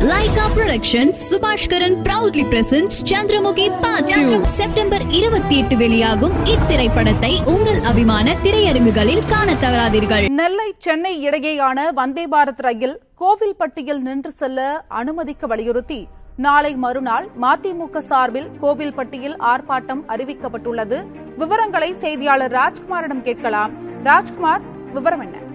Laika Productions Subaskaran proudly presents Chandramukhi part two September இருபத்தி எட்டு வெளியாகும் இத்திரைப்படத்தை உங்கள் அபிமான திரையரங்குகளில் காண தவறாதீர்கள் நெல்லை சென்னை இடையேயான வந்தே பாரத் ரயில் கோவில்பட்டியில் நின்று செல்ல அனுமதிக்க வலியுறுத்தி நாளை மறுநாள் மதிமுக சார்பில் கோவில்பட்டியில் ஆர்ப்பாட்டம் அறிவிக்கப்பட்டுள்ளது விவரங்களை செய்தியாளர் ராஜ்குமாரிடம் கேட்கலாம் ராஜ்குமார் விவரம் என்ன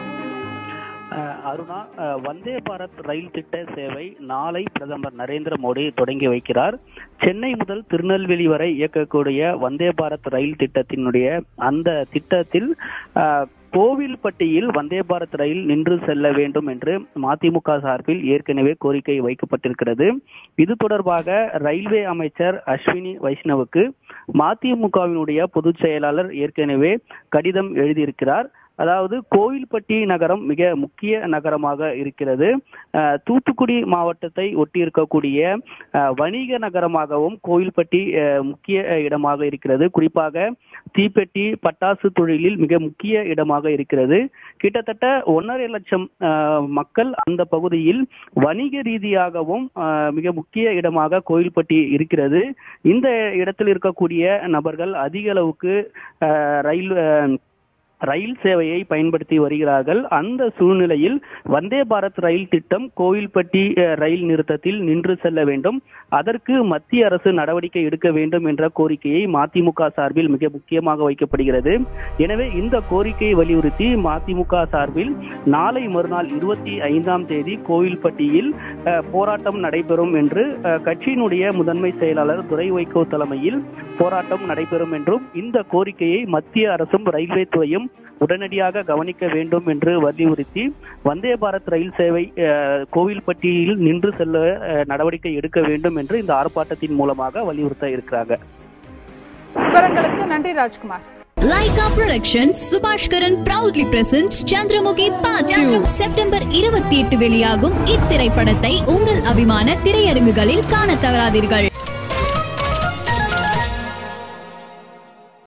அஹ் அருணா அஹ் வந்தே பாரத் ரயில் திட்ட சேவை நாளை பிரதமர் நரேந்திர மோடி தொடங்கி வைக்கிறார் சென்னை முதல் திருநெல்வேலி வரை இயக்கக்கூடிய வந்தே பாரத் ரயில் திட்டத்தினுடைய அந்த திட்டத்தில் அஹ், கோவில்பட்டியில் வந்தே பாரத் ரயில் நின்று செல்ல வேண்டும் என்று மதிமுக சார்பில் ஏற்கனவே கோரிக்கை வைக்கப்பட்டிருக்கிறது இது தொடர்பாக ரயில்வே அமைச்சர் அஸ்வினி வைஷ்ணவுக்கு மதிமுகவினுடைய பொதுச் செயலாளர் ஏற்கனவே கடிதம் எழுதியிருக்கிறார் அதாவது கோவில்பட்டி நகரம் மிக முக்கிய நகரமாக இருக்கிறது அஹ், தூத்துக்குடி மாவட்டத்தை ஒட்டி இருக்கக்கூடிய அஹ், வணிக நகரமாகவும் கோவில்பட்டி அஹ், முக்கிய இடமாக இருக்கிறது குறிப்பாக தீப்பெட்டி பட்டாசு தொழிலில் மிக முக்கிய இடமாக இருக்கிறது கிட்டத்தட்ட ஒன்றரை லட்சம் அஹ், மக்கள் அந்த பகுதியில் வணிக ரீதியாகவும் அஹ், மிக முக்கிய இடமாக கோவில்பட்டி இருக்கிறது இந்த இடத்தில் இருக்கக்கூடிய நபர்கள் அதிக அளவுக்கு அஹ், ரயில் அஹ், ரயில் சேவையை பயன்படுத்தி வருகிறார்கள் அந்த சூழ்நிலையில் வந்தே பாரத் ரயில் திட்டம் கோவில்பட்டி அஹ், ரயில் நிறுத்தத்தில் நின்று செல்ல வேண்டும் அதற்கு மத்திய அரசு நடவடிக்கை எடுக்க வேண்டும் என்ற கோரிக்கையை மதிமுக சார்பில் மிக முக்கியமாக வைக்கப்படுகிறது எனவே இந்த கோரிக்கையை வலியுறுத்தி மதிமுக சார்பில் நாளை மறுநாள் இருபத்தி ஐந்தாம் தேதி கோவில்பட்டியில் அஹ், போராட்டம் நடைபெறும் என்று அஹ், கட்சியினுடைய முதன்மை செயலாளர் துரை வைகோ தலைமையில் போராட்டம் நடைபெறும் என்றும் இந்த கோரிக்கையை மத்திய அரசும் ரயில்வே துறையும் உடனடியாக கவனிக்க வேண்டும் என்று வலியுறுத்தி வந்தே பாரத் ரயில் சேவை அஹ், கோவில்பட்டியில் நின்று செல்ல அஹ், நடவடிக்கை எடுக்க வேண்டும் என்று இந்த ஆர்ப்பாட்டத்தின் மூலமாக வலியுறுத்த இருக்கிறாங்க விவரங்களுக்கு நன்றி Rajkumar Lyca Productions Subaskaran proudly presents Chandramukhi part two September இருபத்தி எட்டு வெளியாகும் இத்திரைப்படத்தை உங்கள் அபிமான திரையரங்குகளில் காண தவறாதீர்கள்